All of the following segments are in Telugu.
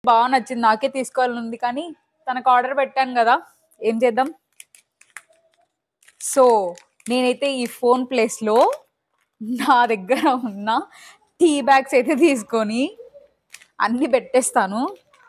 బాగా నచ్చింది నాకే తీసుకోవాలని ఉంది కానీ తనకు ఆర్డర్ పెట్టాను కదా ఏం చేద్దాం సో నేనైతే ఈ ఫోన్ ప్లేస్లో నా దగ్గర ఉన్న టీ బ్యాగ్స్ అయితే తీసుకొని అన్ని పెట్టేస్తాను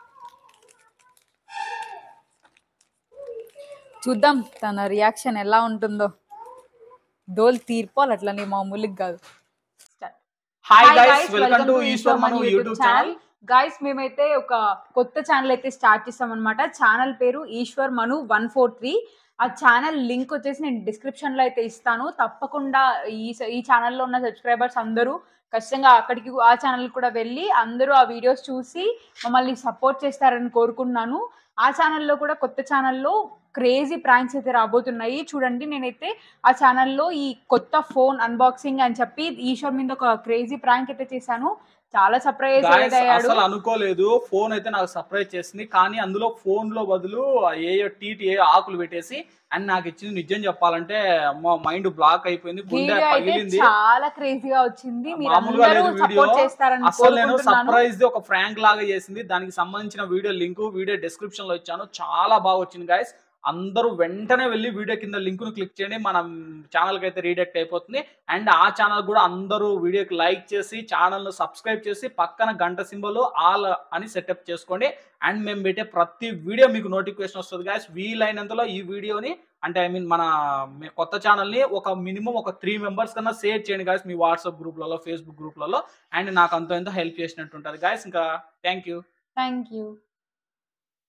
చూద్దాం తన రియాక్షన్ ఎలా ఉంటుందో దోలు తీర్పాలి అట్లనే మామూలుగా కాదు hi guys welcome to Eshwar Manu YouTube channel guys మేమైతే ఒక కొత్త ఛానల్ అయితే స్టార్ట్ చేస్తాం అనమాట ఛానల్ పేరు Eshwar Manu one four three ఆ ఛానల్ లింక్ వచ్చేసి నేను డిస్క్రిప్షన్ లో అయితే ఇస్తాను తప్పకుండా ఈ ఈ ఛానల్లో ఉన్న సబ్స్క్రైబర్స్ అందరూ ఖచ్చితంగా అక్కడికి ఆ ఛానల్ కూడా వెళ్ళి అందరూ ఆ వీడియోస్ చూసి మమ్మల్ని సపోర్ట్ చేస్తారని కోరుకుంటున్నాను ఆ ఛానల్లో కూడా కొత్త ఛానల్లో క్రేజీ ప్రాంక్స్ అయితే రాబోతున్నాయి చూడండి నేనైతే ఆ ఛానల్లో ఈ కొత్త ఫోన్ అన్బాక్సింగ్ అని చెప్పి ఈశ్వర్ మీద ఒక క్రేజీ ప్రాంక్ అయితే చేశాను చాలా సర్ప్రైజ్ Guys, అయ్యాడు అసలు అనుకోలేదు ఫోన్ అయితే నాకు సర్ప్రైజ్ చేసింది కానీ అందులో ఫోన్ లో బదులు ఏ టీటీ ఏ ఆకులు పెట్టేసి అండ్ నాకు ఇచ్చింది నిజం చెప్పాలంటే మా మైండ్ బ్లాక్ అయిపోయింది గుండె వీడియో అయితే పగిలింది చాలా క్రేజీగా వచ్చింది మీరు మామూలుగా అందరూ లేదు వీడియో సపోర్ట్ చేస్తారని అసలు నేను కోరుకుంటున్నాను సర్ప్రైజ్ ది ఒక ఫ్రాంక్ లాగా చేసింది దానికి సంబంధించిన వీడియో లింక్ వీడియో డిస్క్రిప్షన్ లో ఇచ్చాను చాలా బాగా వచ్చింది గాయస్ అందరూ వెంటనే వెళ్ళి వీడియో కింద లింక్ ను క్లిక్ చేయండి మన ఛానల్ కి అయితే రీడక్ట్ అయిపోతుంది అండ్ ఆ ఛానల్ కూడా అందరూ వీడియోకి లైక్ చేసి ఛానల్ ను సబ్స్క్రైబ్ చేసి పక్కన గంట సింబల్ ఆల్ అని సెటప్ చేసుకోండి అండ్ మేము పెట్టే ప్రతి వీడియో మీకు నోటిఫికేషన్ వస్తుంది గాయస్ వీలైనంతలో ఈ వీడియోని అంటే ఐ మీన్ మన మీ కొత్త ఛానల్ ని ఒక మినిమం ఒక త్రీ మెంబర్స్ కన్నా షేర్ చేయండి గాయస్ మీ వాట్సాప్ గ్రూప్లలో ఫేస్బుక్ గ్రూప్లలో అండ్ నాకు అంత ఎంతో హెల్ప్ చేసినట్టు ఉంటుంది గాయస్ ఇంకా థ్యాంక్ యూ థ్యాంక్ యూ